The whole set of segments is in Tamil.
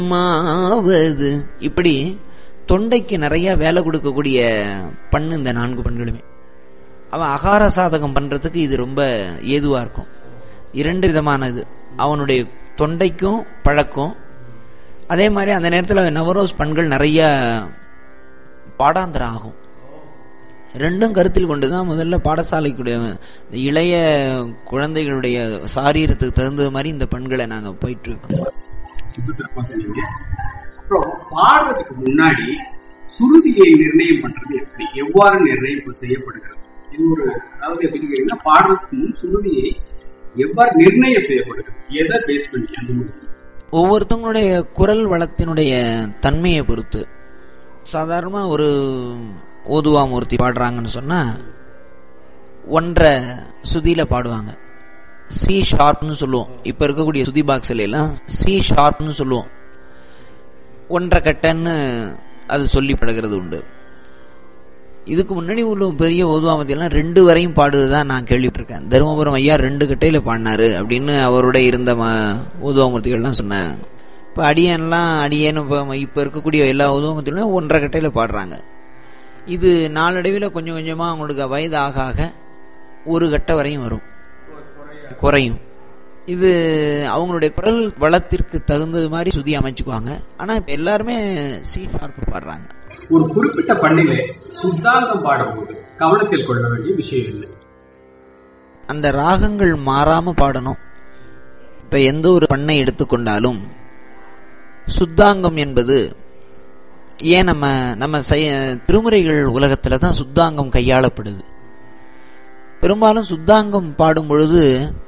மாவது இப்படி தொண்டைக்கு நிறைய வேலை கொடுக்கக்கூடிய பண்ணு இந்த நான்கு பெண்களுமே அவன் அகார சாதகம் பண்றதுக்கு இது ரொம்ப ஏதுவா இருக்கும் இரண்டு விதமான இது அவனுடைய தொண்டைக்கும் பழக்கம் அதே மாதிரி அந்த நேரத்தில் நவரோஸ் பண்கள் நிறைய பாடாந்திரம் ஆகும் ரெண்டும் கருத்தில் கொண்டு தான் முதல்ல பாடசாலைக்குடைய இந்த இளைய குழந்தைகளுடைய சாரீரத்துக்கு தகுந்த மாதிரி இந்த பெண்களை நாங்கள் போயிட்டு இருக்கோம் ரொம்ப சிறப்பா சொன்னீங்க அப்புறம் பாடுறதுக்கு முன்னாடி சுருதியை நிர்ணயம் பண்றது எப்படி எவ்வாறு நிர்ணயம் செய்யப்படுகிறது இது ஒரு அதாவது எப்படி கேட்டீங்கன்னா பாடுறதுக்கு முன் சுருதியை எவ்வாறு நிர்ணயம் செய்யப்படுகிறது எதை பேஸ் பண்ணி அந்த மாதிரி ஒவ்வொருத்தவங்களுடைய குரல் வளத்தினுடைய தன்மையை பொறுத்து சாதாரணமாக ஒரு ஓதுவாமூர்த்தி பாடுறாங்கன்னு சொன்னா ஒன்றரை சுதியில பாடுவாங்க சி ஷார்ப்னு சொல்லுவோம் இப்ப இருக்கக்கூடிய சுதி பாக்ஸ்ல எல்லாம் சி ஷார்ப்னு சொல்லுவோம் ஒன்றரை கட்டன்னு அது சொல்லி படுகிறது உண்டு இதுக்கு முன்னாடி உள்ள பெரிய ஓதுவாமத்தியெல்லாம் ரெண்டு வரையும் பாடுறதா நான் கேள்விப்பட்டிருக்கேன் தருமபுரம் ஐயா ரெண்டு கட்டையில பாடினாரு அப்படின்னு அவரோட இருந்த ம ஓதுவாமூர்த்திகள்லாம் சொன்னாங்க இப்போ அடியன்லாம் அடியேன்னு இப்போ இப்போ இருக்கக்கூடிய எல்லா உதவமத்திலும் ஒன்றரை கட்டையில் பாடுறாங்க இது நாளடைவில் கொஞ்சம் கொஞ்சமாக அவங்களுக்கு வயது ஆக ஆக ஒரு கட்டை வரையும் வரும் குறையும் இது அவங்களுடைய குரல் வளத்திற்கு தகுந்தது மாதிரி சுதி அமைச்சுக்குவாங்க ஆனால் இப்போ எல்லாருமே சி ஷார்ப்பு பாடுறாங்க ஒரு குறிப்பிட்ட பண்ணிலே சுத்தாங்கம் பாடும்போது கவனத்தில் கொள்ள வேண்டிய விஷயம் என்ன அந்த ராகங்கள் மாறாம பாடணும் இப்ப எந்த ஒரு பண்ணை எடுத்துக்கொண்டாலும் சுத்தாங்கம் என்பது ஏன் நம்ம நம்ம செய்ய திருமுறைகள் உலகத்துல தான் சுத்தாங்கம் கையாளப்படுது பெரும்பாலும் சுத்தாங்கம் பாடும் பொழுது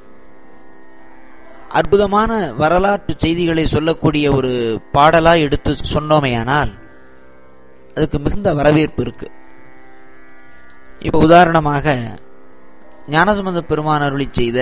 அற்புதமான வரலாற்று செய்திகளை சொல்லக்கூடிய ஒரு பாடலா எடுத்து சொன்னோமேயானால் அதுக்கு மிகுந்த வரவேற்பு இருக்கு இப்ப உதாரணமாக ஞானசம்பந்த பெருமான் அருளி செய்த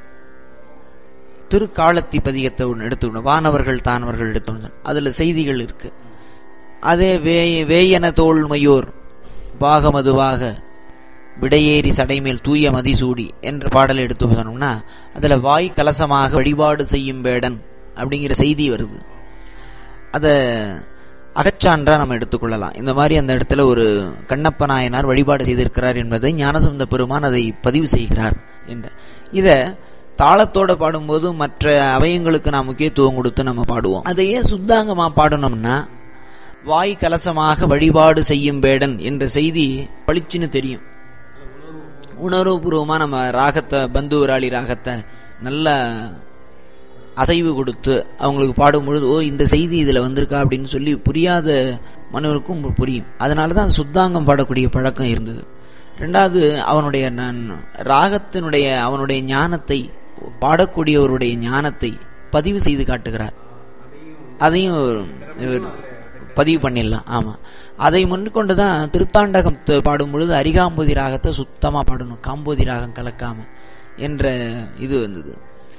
திருக்காலத்தி பதிகத்தை ஒன்று எடுத்துக்கணும் வானவர்கள் தானவர்கள் எடுத்துக்கணும் அதுல செய்திகள் இருக்கு அதே வேய வேயன தோல்மையோர் பாகமதுவாக விடையேறி சடைமேல் தூய மதிசூடி என்ற பாடலை எடுத்து சொன்னோம்னா அதுல வாய் கலசமாக வழிபாடு செய்யும் வேடன் அப்படிங்கிற செய்தி வருது அத அகச்சான்றா நம்ம எடுத்துக்கொள்ளலாம் இந்த மாதிரி அந்த இடத்துல ஒரு கண்ணப்ப நாயனார் வழிபாடு செய்திருக்கிறார் என்பதை ஞானசந்த பெருமான் அதை பதிவு செய்கிறார் என்ற இத தாளத்தோட பாடும்போது மற்ற அவயங்களுக்கு நாம் முக்கியத்துவம் கொடுத்து நம்ம பாடுவோம் அதையே சுத்தாங்கமா பாடணும்னா வாய் கலசமாக வழிபாடு செய்யும் வேடன் என்ற செய்தி பளிச்சுன்னு தெரியும் உணர்வுபூர்வமா நம்ம ராகத்தை பந்துவராளி ராகத்தை நல்ல அசைவு கொடுத்து அவங்களுக்கு பாடும் பொழுது ஓ இந்த செய்தி இதுல வந்திருக்கா அப்படின்னு சொல்லி புரியாத மனவருக்கும் புரியும் அதனால தான் சுத்தாங்கம் பாடக்கூடிய பழக்கம் இருந்தது ரெண்டாவது அவனுடைய நான் ராகத்தினுடைய அவனுடைய ஞானத்தை பாடக்கூடியவருடைய ஞானத்தை பதிவு செய்து காட்டுகிறார் அதையும் இவர் பதிவு பண்ணிடலாம் ஆமா அதை முன்கொண்டு தான் திருத்தாண்டகம் பாடும் பொழுது அரிகாம்போதி ராகத்தை சுத்தமா பாடணும் காம்போதி ராகம் கலக்காம என்ற இது வந்தது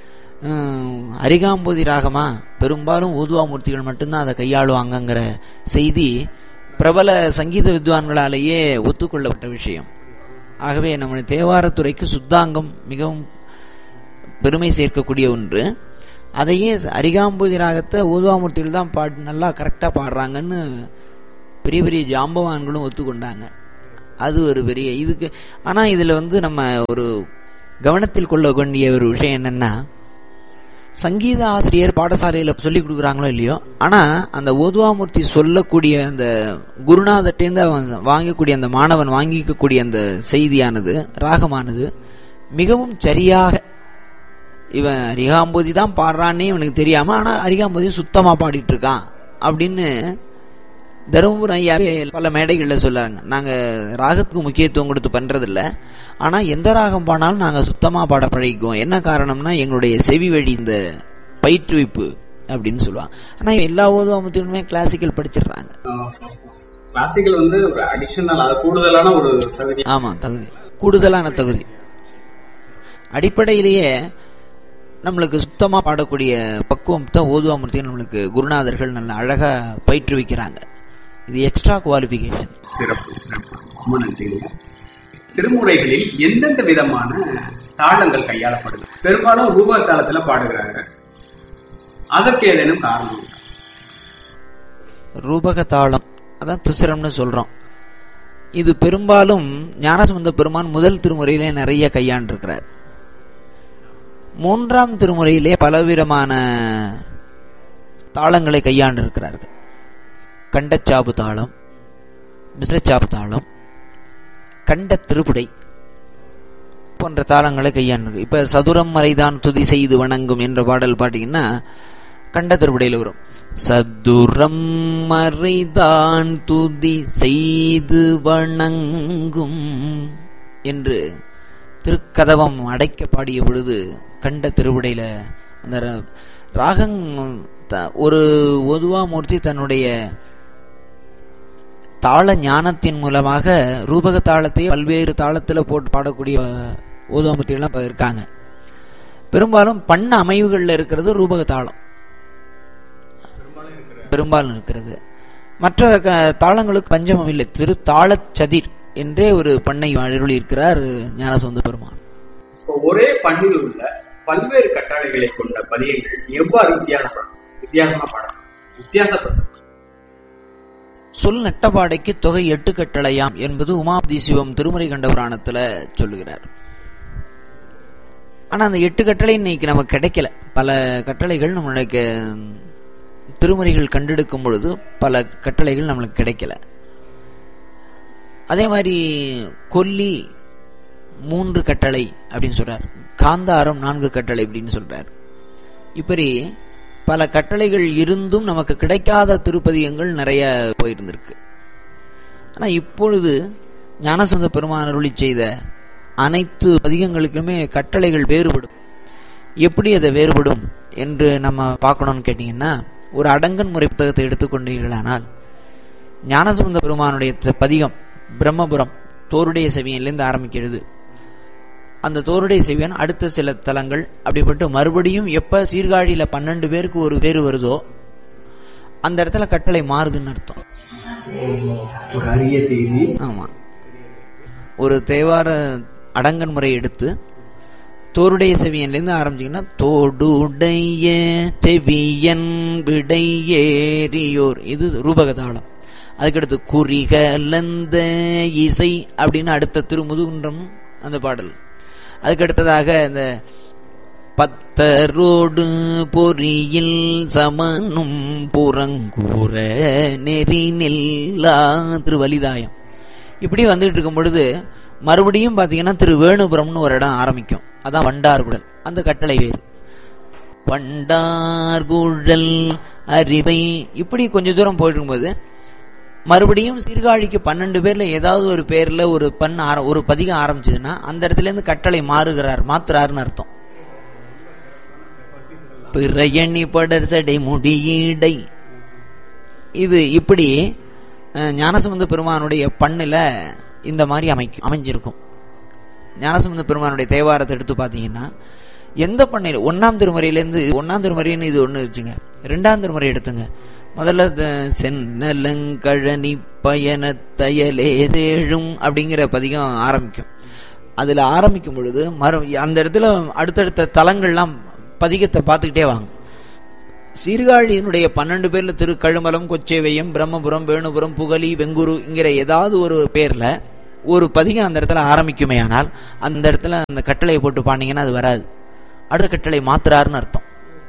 அரிகாம்போதி ராகமா பெரும்பாலும் ஊதுவாமூர்த்திகள் மட்டும்தான் அதை கையாளுவாங்கங்கிற செய்தி பிரபல சங்கீத வித்வான்களாலேயே ஒத்துக்கொள்ளப்பட்ட விஷயம் ஆகவே நம்முடைய தேவாரத்துறைக்கு சுத்தாங்கம் மிகவும் பெருமை சேர்க்கக்கூடிய ஒன்று அதையே அரிகாம்போதி ராகத்தை ஊதுவாமூர்த்திகள் தான் பாடு நல்லா கரெக்டாக பாடுறாங்கன்னு பெரிய பெரிய ஜாம்பவான்களும் ஒத்துக்கொண்டாங்க அது ஒரு பெரிய இதுக்கு ஆனால் இதில் வந்து நம்ம ஒரு கவனத்தில் கொள்ள வேண்டிய ஒரு விஷயம் என்னன்னா சங்கீத ஆசிரியர் பாடசாலையில் சொல்லி கொடுக்குறாங்களோ இல்லையோ ஆனால் அந்த ஓதுவாமூர்த்தி சொல்லக்கூடிய அந்த குருநாதட்டேருந்து அவன் வாங்கக்கூடிய அந்த மாணவன் வாங்கிக்கக்கூடிய அந்த செய்தியானது ராகமானது மிகவும் சரியாக இவன் அரிகாம்போதி தான் பாடுறான்னே இவனுக்கு தெரியாம ஆனா அரிகாம்போதி சுத்தமா பாடிட்டு இருக்கான் அப்படின்னு தருமபுரம் ஐயாவே பல மேடைகளில் சொல்றாங்க நாங்க ராகத்துக்கு முக்கியத்துவம் கொடுத்து பண்றதில்ல ஆனா எந்த ராகம் பாடினாலும் நாங்க சுத்தமா பாட பழகிக்குவோம் என்ன காரணம்னா எங்களுடைய செவி வழி இந்த பயிற்றுவிப்பு அப்படின்னு சொல்லுவாங்க ஆனா எல்லா ஓதுவாமத்திலுமே கிளாசிக்கல் படிச்சிடுறாங்க கிளாசிக்கல் வந்து ஒரு அடிஷனல் அது கூடுதலான ஒரு தகுதி ஆமா தகுதி கூடுதலான தகுதி அடிப்படையிலேயே நம்மளுக்கு சுத்தமா பாடக்கூடிய பக்குவம் தான் ஓதுவாமூர்த்திகள் நம்மளுக்கு குருநாதர்கள் நல்ல அழகா பயிற்றுவிக்கிறாங்க இது எக்ஸ்ட்ரா குவாலிபிகேஷன் சிறப்பு சிறப்பு ரொம்ப நன்றிங்க திருமுறைகளில் எந்தெந்த விதமான தாளங்கள் கையாளப்படுது பெரும்பாலும் ரூப தாளத்துல பாடுகிறாங்க அதற்கு ஏதேனும் காரணம் உண்டா? ரூபக தாளம் அதான் திசிரம்னு சொல்றோம் இது பெரும்பாலும் ஞானசம்பந்த பெருமான் முதல் திருமுறையிலே நிறைய கையாண்டிருக்கிறார் மூன்றாம் திருமுறையிலே பலவிதமான தாளங்களை கையாண்டிருக்கிறார்கள் கண்டச்சாப்பு தாளம் மிஸ்ரச்சாப்பு தாளம் கண்ட திருப்புடை போன்ற தாளங்களை கையாண்டு இப்ப சதுரம் மறைதான் துதி செய்து வணங்கும் என்ற பாடல் பாத்தீங்கன்னா கண்ட திருப்புடையில வரும் சதுரம் மறைதான் துதி செய்து வணங்கும் என்று திருக்கதவம் அடைக்க பாடிய பொழுது கண்ட திருவிடையில அந்த ர- ராகங் த- ஒரு ஒதுவாமூர்த்தி தன்னுடைய தாள ஞானத்தின் மூலமாக ரூபக தாளத்தை பல்வேறு தாளத்துல போட்டு பாடக்கூடிய ஓதுவாமூர்த்திகள்லாம் இப்ப இருக்காங்க பெரும்பாலும் பண்ண அமைவுகள்ல இருக்கிறது ரூபக தாளம் பெரும்பாலும் இருக்கிறது மற்ற க- தாளங்களுக்கு பஞ்சமம் இல்லை திரு தாளச் சதிர் என்றே ஒரு பண்ணை அருளி இருக்கிறார் ஞானசந்த பெருமான் இப்போ ஒரே பண்ணில் உள்ள பல்வேறு கட்டளைகளை கொண்ட பதியங்கள் எவ்வாறு வித்தியாசப்படும் வித்தியாசமா பாடம் வித்தியாசப்படும் சொல் நட்டபாடைக்கு தொகை எட்டு கட்டளையாம் என்பது உமாபதி சிவம் திருமுறை கண்ட புராணத்துல சொல்லுகிறார் ஆனா அந்த எட்டு கட்டளை இன்னைக்கு நமக்கு கிடைக்கல பல கட்டளைகள் நம்மளுடைய க- திருமுறைகள் கண்டெடுக்கும் பொழுது பல கட்டளைகள் நம்மளுக்கு கிடைக்கல அதே மாதிரி கொல்லி மூன்று கட்டளை அப்படின்னு சொல்றார் காந்தாரம் நான்கு கட்டளை அப்படின்னு சொல்றார் இப்படி பல கட்டளைகள் இருந்தும் நமக்கு கிடைக்காத திருப்பதியங்கள் நிறைய போயிருந்திருக்கு ஆனா இப்பொழுது ஞானசந்த பெருமான் அருளி செய்த அனைத்து பதிகங்களுக்குமே கட்டளைகள் வேறுபடும் எப்படி அது வேறுபடும் என்று நம்ம பார்க்கணும்னு கேட்டீங்கன்னா ஒரு அடங்கன் முறை புத்தகத்தை எடுத்துக்கொண்டீர்களானால் ஞானசம்பந்த பெருமானுடைய த- பதிகம் பிரம்மபுரம் தோருடைய செவியன்லேருந்து ஆரம்பிக்கிறது அந்த தோருடைய செவியன் அடுத்த சில தலங்கள் அப்படிப்பட்டு மறுபடியும் எப்ப சீர்காழியில பன்னெண்டு பேருக்கு ஒரு பேரு வருதோ அந்த இடத்துல கட்டளை மாறுதுன்னு அர்த்தம் ஒரு அரிய செய்தி ஆமா ஒரு தேவார அடங்கன் முறை எடுத்து தோருடைய செவியன்லேருந்து ஆரம்பிச்சீங்கன்னா தோடுடைய செவியன் விடை ஏறியோர் இது ரூபக தாளம் அதுக்கடுத்து குறிகலந்த இசை அப்படின்னு அடுத்த திருமுதுகுன்றம் அந்த பாடல் அதுக்கடுத்ததாக இந்த பத்தரோடு பொறியில் சமனும் புறங்கூற நெறி நெல்லா திருவலிதாயம் இப்படி வந்துட்டு இருக்கும் பொழுது மறுபடியும் பாத்தீங்கன்னா திரு வேணுபுரம்னு ஒரு இடம் ஆரம்பிக்கும் அதான் வண்டார்குழல் அந்த கட்டளை வேறு வண்டார்குழல் அறிவை இப்படி கொஞ்ச தூரம் போயிட்டு இருக்கும்போது மறுபடியும் சீர்காழிக்கு பன்னெண்டு பேர்ல ஏதாவது ஒரு பேர்ல ஒரு பண் ஆர- ஒரு பதிகம் ஆரம்பிச்சதுன்னா அந்த இடத்துல இருந்து கட்டளை மாறுகிறார் மாத்துறாருன்னு அர்த்தம் பிறையணி படர் சடை முடியீடை இது இப்படி அஹ், ஞானசம்பந்த பெருமானுடைய பண்ணுல இந்த மாதிரி அமைக்கும் அமைஞ்சிருக்கும் ஞானசம்பந்த பெருமானுடைய தேவாரத்தை எடுத்து பார்த்தீங்கன்னா எந்த பண்ணையில் ஒன்னாம் திருமுறையிலேருந்து ஒன்னாம் திருமுறைன்னு இது ஒன்று வச்சுங்க ரெண்டாம் திருமுறை எடுத்துங்க முதல்ல த- சென்னலங்கழனி பயணத்தயலே தேழும் அப்படிங்கிற பதிகம் ஆரம்பிக்கும் அதுல ஆரம்பிக்கும் பொழுது மறு அந்த இடத்துல அடுத்தடுத்த தலங்கள்லாம் பதிகத்தை பார்த்துக்கிட்டே வாங்க சீர்காழியினுடைய பன்னெண்டு பேர்ல திருக்கழுமலம் கொச்சேவையம் பிரம்மபுரம் வேணுபுரம் புகழி வெங்குருங்கிற ஏதாவது ஒரு பேர்ல ஒரு பதிகம் அந்த இடத்துல ஆரம்பிக்குமே ஆனால் அந்த இடத்துல அந்த கட்டளையை போட்டு பாண்டிங்கன்னா அது வராது அடுத்த கட்டளை மாத்துறாருன்னு அர்த்தம்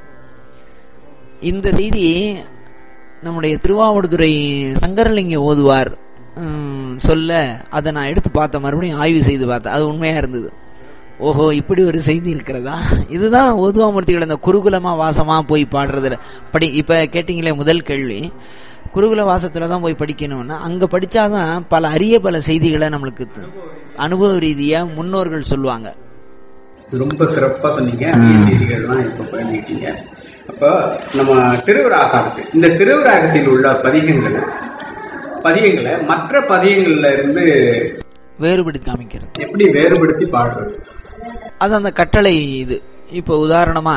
இந்த செய்தி நம்முடைய திருவாவடுதுறை சங்கரலிங்க ஓதுவார் ம், சொல்ல அதை நான் எடுத்து பார்த்தேன் மறுபடியும் ஆய்வு செய்து பார்த்தேன் அது உண்மையா இருந்தது ஓஹோ இப்படி ஒரு செய்தி இருக்கிறதா இதுதான் ஓதுவாமூர்த்திகள் அந்த குருகுலமா வாசமா போய் பாடுறதுல படி இப்ப கேட்டீங்களே முதல் கேள்வி குருகுல வாசத்துல தான் போய் படிக்கணும்னா அங்க படிச்சாதான் பல அரிய பல செய்திகளை நம்மளுக்கு அனுபவ ரீதியா முன்னோர்கள் சொல்லுவாங்க ரொம்ப சிறப்பா சொன்னீங்க அரிய செய்திகள்லாம் இப்ப பண்ணிட்டீங்க அப்போ நம்ம திருவிராகம் இருக்கு இந்த திருவிராகத்தில் உள்ள பதிகங்கள் பதியங்களை மற்ற பதியங்கள்ல இருந்து வேறுபடுத்தி காமிக்கிறது எப்படி வேறுபடுத்தி பாடுறது அது அந்த கட்டளை இது இப்போ உதாரணமா